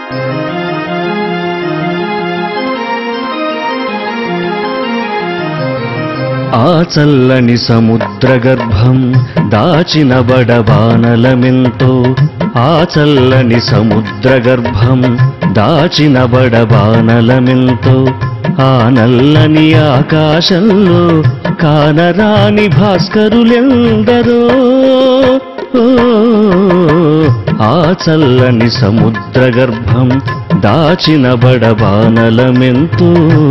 ఆ చల్లని సముద్ర గర్భం దాచిన బడబానలమెంతో ఆ చల్లని సముద్ర గర్భం దాచిన బడబానలమెంతో ఆ నల్లని ఆకాశంలో కానరాని భాస్కరులెందరో ఓ, ఆ చల్లని సముద్ర గర్భం దాచిన బడబానలమెంతో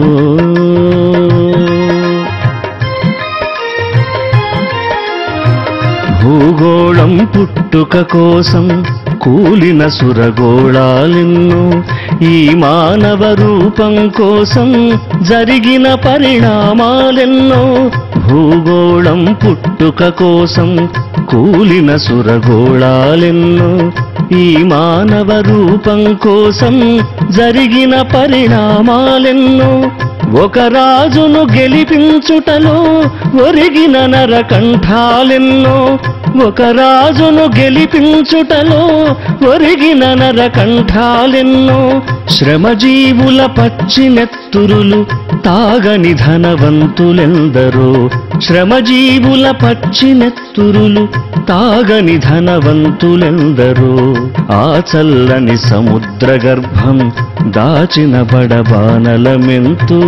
భూగోళం పుట్టుక కోసం కూలిన సురగోళాలెన్నో ఈ మానవ రూపం కోసం జరిగిన పరిణామాలెన్నో భూగోళం పుట్టుక కోసం కూలిన సురగోళాలెన్నో ఈ మానవ రూపం కోసం జరిగిన పరిణామాలెన్నో ఒక రాజును గెలిపించుటలో ఒరిగిన నరకంఠాలెన్నో ఒక రాజును గెలిపించుటలో ఒరిగిన నరకంఠాలెన్నో శ్రమజీవుల పచ్చి నెత్తురులు తాగని ధనవంతులెందరో శ్రమజీవుల పచ్చి నెత్తురులు తాగని ధనవంతులెందరో ఆ చల్లని సముద్ర గర్భం దాచిన బడబానలమెంతో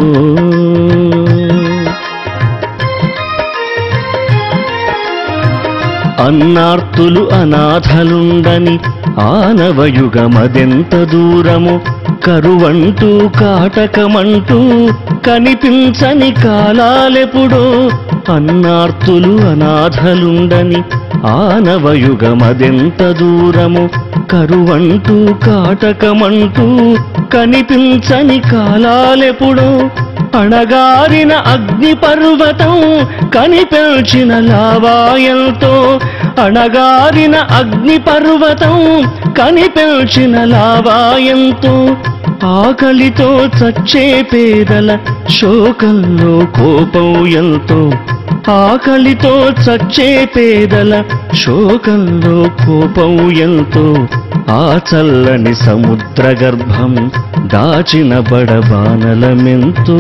అన్నార్తులు అనాథలుండని ఆనవయుగమదెంత దూరము కరువంటూ కాటకమంటూ కనిపించని కాలాలెప్పుడో అన్నార్తులు అనాథలుండని ఆనవయుగమదెంత దూరము కరువంటూ కాటకమంటూ కనిపించని కాలాలెప్పుడో అణగారిన అగ్ని పర్వతం కనిపించిన లావాయంతో అణగారిన అగ్ని పర్వతం కనిపించిన లావాయంతో ఆకలితో చచ్చే పేదల శోకంలో కోపం ఎంతో ఆకలితో చచ్చే పేదల శోకంలో కోపం ఎంతో ఆ చల్లని సముద్ర గర్భం దాచిన బడబానలమెంతో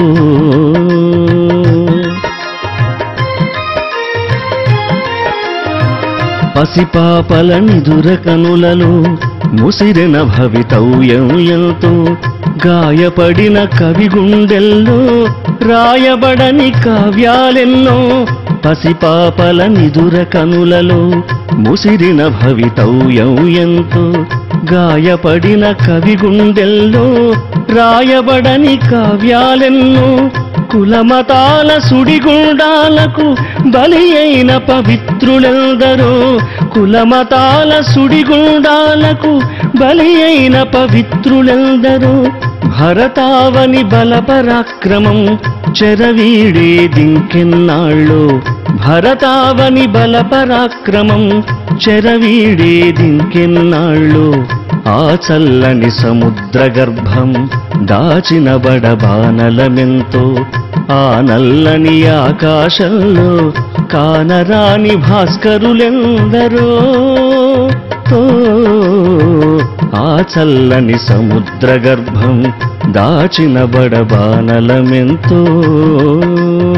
పసిపాపల నిదుర కనులలో ముసిరిన భవితవ్యం ఎంతో గాయపడిన కవి గుండెల్లో రాయబడని కావ్యాలెన్నో పసిపాపల నిదుర కనులలో ముసిరిన భవితవ్యం ఎంతో గాయపడిన కవి గుండెల్లో రాయబడని కావ్యాలెన్నో కులమతాల సుడిగుండాలకు బలి అయిన పవిత్రులెందరో కులమతాల సుడిగుండాలకు బలి అయిన పవిత్రులెందరో భరతావని బలపరాక్రమం చెరవీడే దింకెన్నాళ్ళో భరతావని బలపరాక్రమం చెరవీడే దింకెన్నాళ్ళో ఆ చల్లని సముద్ర గర్భం దాచిన బడబానలమెంతో ఆ నల్లని ఆకాశంలో కానరాని భాస్కరులెందరో ఓ, ఆ చల్లని సముద్ర గర్భం దాచిన బడబానలమెంతో